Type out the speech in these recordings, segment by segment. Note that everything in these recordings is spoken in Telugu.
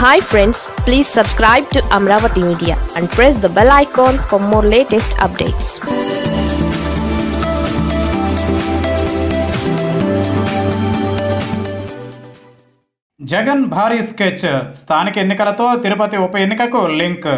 hi friends please subscribe to Amaravati media and press the bell icon for more latest updates Jagan భారీ స్కెచ్ స్థానిక ఎన్నికలతో తిరుపతి ఉప ఎన్నికకు లింక్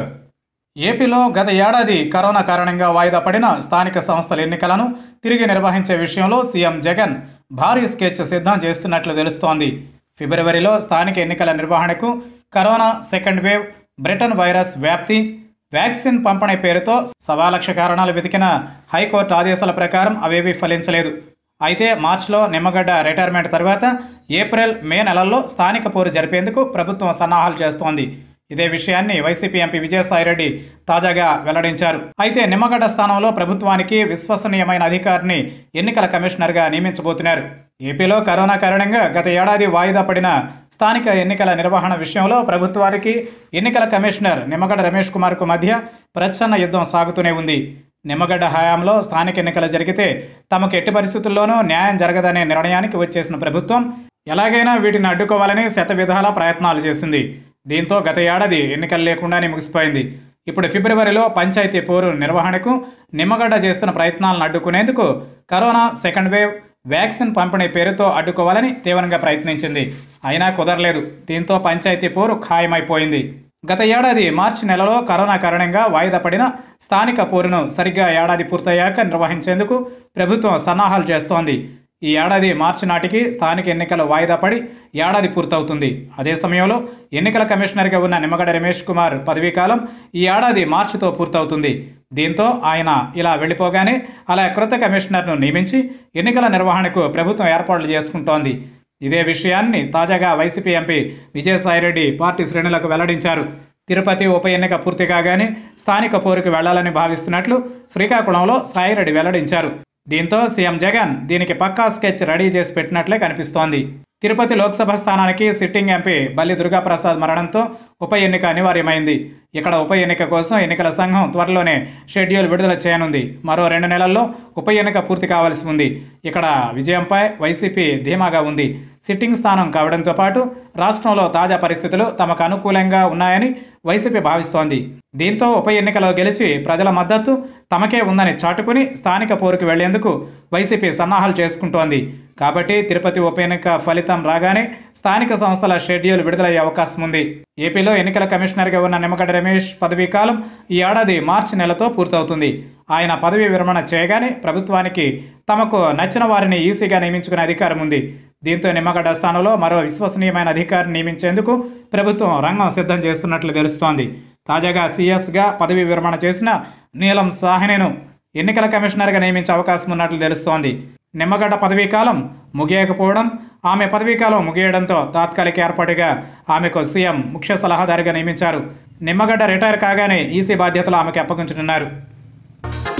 ఏపీలో గత ఏడాది కరోనా కారణంగా వాయిదా పడిన స్థానిక సంస్థల ఎన్నికలను తిరిగి నిర్వహించే విషయంలో సీఎం జగన్ భారీ స్కెచ్ సిద్ధం చేస్తున్నట్లు తెలుస్తోంది ఫిబ్రవరిలో స్థానిక ఎన్నికల నిర్వహణకు corona second wave Britain virus వ్యాప్తి వ్యాక్సిన్ పంపిణీ పేరుతో సవా లక్ష కారణాలు వెతికిన హైకోర్టు ఆదేశాల ప్రకారం అవేవీ ఫలించలేదు అయితే మార్చిలో నిమ్మగడ్డ రిటైర్మెంట్ తర్వాత ఏప్రిల్ మే నెలల్లో స్థానిక పోరు జరిపేందుకు ప్రభుత్వం సన్నాహాలు చేస్తోంది ఇదే విషయాన్ని వైసీపీ ఎంపీ విజయసాయిరెడ్డి తాజాగా వెల్లడించారు అయితే నిమ్మగడ్డ స్థానంలో ప్రభుత్వానికి విశ్వసనీయమైన అధికారిని ఎన్నికల కమిషనర్గా నియమించబోతున్నారు ఏపీలో కరోనా కారణంగా గత ఏడాది వాయిదా పడిన స్థానిక ఎన్నికల నిర్వహణ విషయంలో ప్రభుత్వానికి ఎన్నికల కమిషనర్ నిమ్మగడ్డ రమేష్ కుమార్కు మధ్య ప్రచ్ఛన్న యుద్ధం సాగుతూనే ఉంది నిమ్మగడ్డ హయాంలో స్థానిక ఎన్నికలు జరిగితే తమకు ఎట్టి పరిస్థితుల్లోనూ న్యాయం జరగదనే నిర్ణయానికి వచ్చేసిన ప్రభుత్వం ఎలాగైనా వీటిని అడ్డుకోవాలని శత విధాల ప్రయత్నాలు చేసింది దీంతో గత ఏడాది ఎన్నికలు లేకుండానే ముగిసిపోయింది ఇప్పుడు ఫిబ్రవరిలో పంచాయతీ పోరు నిర్వహణకు నిమ్మగడ్డ చేస్తున్న ప్రయత్నాలను అడ్డుకునేందుకు కరోనా సెకండ్ వేవ్ వ్యాక్సిన్ పంపిణీ పేరుతో అడ్డుకోవాలని తీవ్రంగా ప్రయత్నించింది అయినా కుదరలేదు దీంతో పంచాయతీ పోరు ఖాయమైపోయింది గత ఏడాది మార్చి నెలలో కరోనా కారణంగా వాయిదా పడిన స్థానిక పోరును సరిగ్గా ఏడాది పూర్తయ్యాక నిర్వహించేందుకు ప్రభుత్వం సన్నాహాలు చేస్తోంది ఈ ఏడాది మార్చి నాటికి స్థానిక ఎన్నికలు వాయిదా పడి ఏడాది పూర్తవుతుంది అదే సమయంలో ఎన్నికల కమిషనర్గా ఉన్న నిమ్మగడ్డ రమేష్ కుమార్ పదవీకాలం ఈ ఏడాది మార్చితో పూర్తవుతుంది దీంతో ఆయన ఇలా వెళ్ళిపోగానే అలా క్రొత్త కమిషనర్ను నియమించి ఎన్నికల నిర్వహణకు ప్రభుత్వం ఏర్పాట్లు చేసుకుంటోంది ఇదే విషయాన్ని తాజాగా వైసీపీ ఎంపీ విజయసాయిరెడ్డి పార్టీ శ్రేణులకు వెల్లడించారు తిరుపతి ఉప ఎన్నిక పూర్తి కాగానే స్థానిక పోరుకు వెళ్లాలని భావిస్తున్నట్లు శ్రీకాకుళంలో సాయిరెడ్డి వెల్లడించారు దీంతో సీఎం జగన్ దీనికి పక్కా స్కెచ్ రెడీ చేసి పెట్టినట్లే కనిపిస్తోంది తిరుపతి లోక్సభ స్థానానికి సిట్టింగ్ ఎంపీ బల్లి దుర్గాప్రసాద్ మరణంతో ఉప ఎన్నిక అనివార్యమైంది ఇక్కడ ఉప ఎన్నిక కోసం ఎన్నికల సంఘం త్వరలోనే షెడ్యూల్ విడుదల చేయనుంది మరో రెండు నెలల్లో ఉప ఎన్నిక పూర్తి కావాల్సి ఉంది ఇక్కడ విజయంపై వైసీపీ ధీమాగా ఉంది సిట్టింగ్ స్థానం కావడంతో పాటు రాష్ట్రంలో తాజా పరిస్థితులు తమకు అనుకూలంగా ఉన్నాయని వైసీపీ భావిస్తోంది దీంతో ఉప ఎన్నికలో గెలిచి ప్రజల మద్దతు తమకే ఉందని చాటుకుని స్థానిక పోరుకు వెళ్లేందుకు వైసీపీ సన్నాహాలు చేసుకుంటోంది కాబట్టి తిరుపతి ఉప ఎన్నిక ఫలితం రాగానే స్థానిక సంస్థల షెడ్యూల్ విడుదలయ్యే అవకాశం ఉంది ఏపీలో ఎన్నికల కమిషనర్గా ఉన్న నిమ్మగడ్డ రమేష్ పదవీ కాలం ఈ ఏడాది మార్చి నెలతో పూర్తవుతుంది ఆయన పదవీ విరమణ చేయగానే ప్రభుత్వానికి తమకు నచ్చిన వారిని ఈసీగా నియమించుకునే అధికారం ఉంది దీంతో నిమ్మగడ్డ స్థానంలో మరో విశ్వసనీయమైన అధికారిని నియమించేందుకు ప్రభుత్వం రంగం సిద్ధం చేస్తున్నట్లు తెలుస్తోంది తాజాగా సీఎస్గా పదవీ విరమణ చేసిన నీలం సాహ్నిను ఎన్నికల కమిషనర్గా నియమించే అవకాశం ఉన్నట్లు తెలుస్తోంది నిమ్మగడ్డ పదవీ కాలం ముగియకపోవడం ఆమె పదవీ కాలం ముగియడంతో తాత్కాలిక ఏర్పాటుగా ఆమెకు సీఎం ముఖ్య సలహాదారుగా నియమించారు నిమ్మగడ్డ రిటైర్ కాగానే ఈసీ బాధ్యతలు ఆమెకు అప్పగించనున్నారు